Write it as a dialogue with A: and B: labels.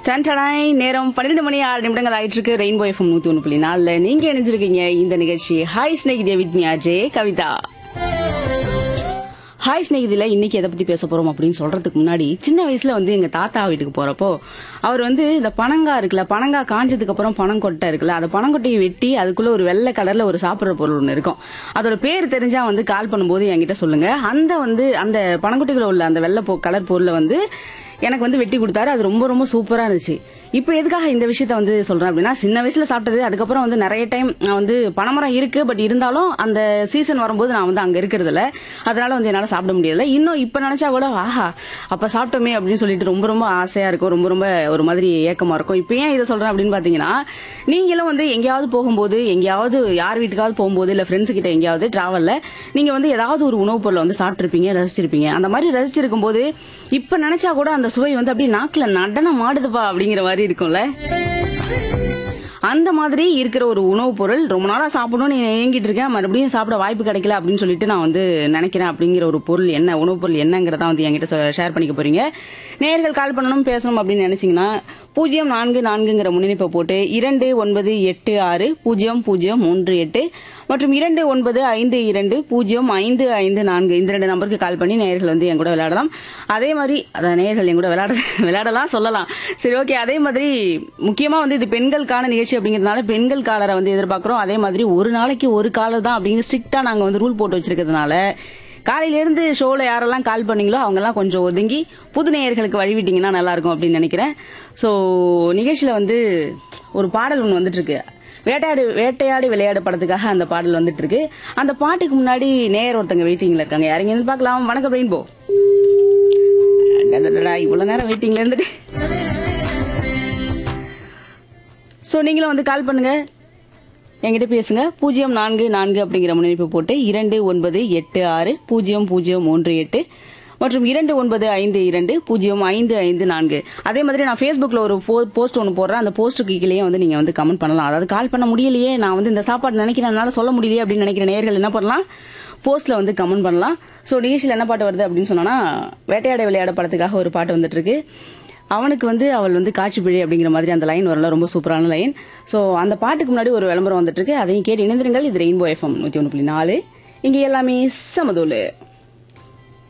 A: டன்டனாய் நேரம் பன்னிரெண்டு மணி ஆறு நிமிடங்கள் ஆயிட்டு இருக்கு ரெயின்போ எஃப்எம் நூத்தி ஒன்று புள்ளி நாலுல நீங்க இணைஞ்சிருக்கீங்க இந்த நிகழ்ச்சி ஹாய் ஸ்நேகிதிய with me Ajay Kavitha hi ஸ்நேகிதில இன்னைக்கு எதை பத்தி பேச போறோம் அப்படின்னு சொல்றதுக்கு முன்னாடி சின்ன வயசுல வந்து எங்க தாத்தா வீட்டுக்கு போறப்போ அவர் வந்து இந்த பனங்கா இருக்குல்ல பனங்கா காஞ்சதுக்கு அப்புறம் பனங்கொட்டை இருக்குல்ல அந்த பனங்கொட்டையை வெட்டி அதுக்குள்ள ஒரு வெள்ளை கலர்ல ஒரு சாப்பிடுற பொருள் ஒன்று இருக்கும் அதோட பேர் தெரிஞ்சா வந்து கால் பண்ணும்போது என்கிட்ட சொல்லுங்க அந்த வந்து அந்த பனங்கொட்டைக்குள்ள உள்ள அந்த வெள்ளை பொ- கலர் பொருளை வந்து எனக்கு வந்து வெட்டி கொடுத்தாரு அது ரொம்ப ரொம்ப சூப்பரா இருந்துச்சு இப்போ எதுக்காக இந்த விஷயத்த வந்து சொல்றேன் அப்படின்னா சின்ன வயசுல சாப்பிட்டது அதுக்கப்புறம் வந்து நிறைய டைம் நான் வந்து பனைமரம் இருக்கு பட் இருந்தாலும் அந்த சீசன் வரும்போது நான் வந்து அங்க இருக்கிறது இல்ல அதனால வந்து என்னால சாப்பிட முடியல இன்னும் இப்ப நினைச்சா கூட ஆஹா அப்ப சாப்பிட்டோமே அப்படின்னு சொல்லிட்டு ரொம்ப ரொம்ப ஆசையா இருக்கும் ரொம்ப ரொம்ப ஒரு மாதிரி ஏக்கமா இருக்கும் இப்போ ஏன் இதை சொல்றேன் அப்படின்னு பாத்தீங்கன்னா நீங்களும் வந்து எங்கேயாவது போகும்போது எங்கேயாவது யார் வீட்டுக்காவது போகும்போது இல்ல ஃப்ரெண்ட்ஸ் கிட்ட எங்கேயாவது டிராவல்ல நீங்க வந்து ஏதாவது ஒரு உணவுப் பொருளை வந்து சாப்பிட்டிருப்பீங்க ரசிச்சிருப்பீங்க அந்த மாதிரி ரசிச்சிருக்கும் போது இப்ப நினைச்சா கூட அந்த சுவை வந்து அப்படியே நாக்குல நடனம் ஆடுதுப்பா அப்படிங்கிற மாதிரி இருக்கும்ல அந்த மாதிரி இருக்கிற ஒரு உணவுப் பொருள் ரொம்ப நாளா சாப்பிடணும்னு ஏங்கிட்டு இருக்கேன் மறுபடியும் சாப்பிட வாய்ப்பு கிடைக்கல அப்படின்னு சொல்லிட்டு நான் வந்து நினைக்கிறேன் அப்படிங்கிற ஒரு பொருள் என்ன உணவுப் பொருள் என்னங்கிறத வந்து என்கிட்ட ஷேர் பண்ணிக்க போறீங்க நேயர்கள் கால் பண்ணணும் பேசணும் அப்படின்னு நினைச்சீங்கன்னா பூஜ்ஜியம் நான்கு நான்குங்கிற முன்னிணைப்பை போட்டு இரண்டு ஒன்பது எட்டு ஆறு பூஜ்ஜியம் பூஜ்ஜியம் மூன்று எட்டு மற்றும் இரண்டு ஒன்பது ஐந்து இரண்டு பூஜ்ஜியம் ஐந்து ஐந்து நான்கு இந்த ரெண்டு நம்பருக்கு கால் பண்ணி நேயர்கள் வந்து என் கூட விளையாடலாம் அதே மாதிரி அதான் நேயர்கள் என் கூட விளையாட விளையாடலாம் சொல்லலாம் சரி ஓகே அதே மாதிரி முக்கியமா வந்து இது பெண்களுக்கான நிகழ்ச்சி அப்படிங்கிறதுனால பெண்கள் காலரை வந்து எதிர்பார்க்கிறோம் அதே மாதிரி ஒரு நாளைக்கு ஒரு காலர் தான் அப்படின்னு ஸ்ட்ரிக்டா நாங்க வந்து ரூல் போட்டு வச்சிருக்கிறதுனால காலையில இருந்து ஷோல யாரெல்லாம் கால் பண்ணீங்களோ அவங்க எல்லாம் கொஞ்சம் ஒதுங்கி புது நேயர்களுக்கு வழிவிட்டீங்கன்னா நல்லா இருக்கும் அப்படின்னு நினைக்கிறேன் சோ நிகழ்ச்சியில வந்து ஒரு பாடல் ஒன்று வந்துட்டு இருக்கு வேட்டையாடு வேட்டையாடி விளையாடு படத்துக்காக அந்த பாடல் வந்துட்டு இருக்கு அந்த பாட்டுக்கு முன்னாடி நேயர் ஒருத்தங்க வெயிட்டிங்ல இருக்காங்க யாருங்க இருந்து பார்க்கலாம் வணக்கம் ரெயின்போ அடடடடா, இவ்வளவு நேரம் வெயிட்டிங்ல இருந்துட்டு சோ நீங்களும் வந்து கால் பண்ணுங்க என்கிட்ட பேசுங்க பூஜ்ஜியம் நான்கு நான்கு அப்படிங்கிற முன்னெடுப்பு போட்டு இரண்டு ஒன்பது எட்டு ஆறு பூஜ்ஜியம் பூஜ்ஜியம் மூன்று எட்டு மற்றும் இரண்டு ஒன்பது ஐந்து இரண்டு பூஜ்ஜியம் ஐந்து ஐந்து நான்கு அதே மாதிரி நான் ஃபேஸ்புக்கில் ஒரு போஸ்ட் ஒன்று போடுறேன் அந்த போஸ்ட்டுக்கு கீழே வந்து நீங்கள் வந்து கமெண்ட் பண்ணலாம் அதாவது கால் பண்ண முடியலையே நான் வந்து இந்த சாப்பாடு நினைக்கிறேன் என்னால சொல்ல முடியலையே அப்படின்னு நினைக்கிற நேயர்கள் என்ன பண்ணலாம் போஸ்ட்ல வந்து கமெண்ட் பண்ணலாம் ஸோ நிகழ்ச்சியில் என்ன பாட்டு வருது அப்படின்னு சொன்னோன்னா வேட்டையாட விளையாட படத்துக்காக ஒரு பாட்டு வந்துட்டு இருக்கு அவனுக்கு வந்து அவள் வந்து காட்சி பிழை அப்படிங்கிற மாதிரி அந்த லைன் வரல ரொம்ப சூப்பரான லைன் ஸோ அந்த பாட்டுக்கு முன்னாடி ஒரு விளம்பரம் வந்துட்டு இருக்கு அதையும் கேட்டு இணைந்திருங்கள் இது ரெயின்போ எஃப்எம் நூற்றி ஒன்று புள்ளி நாலு இங்கே எல்லாமே சமதோலு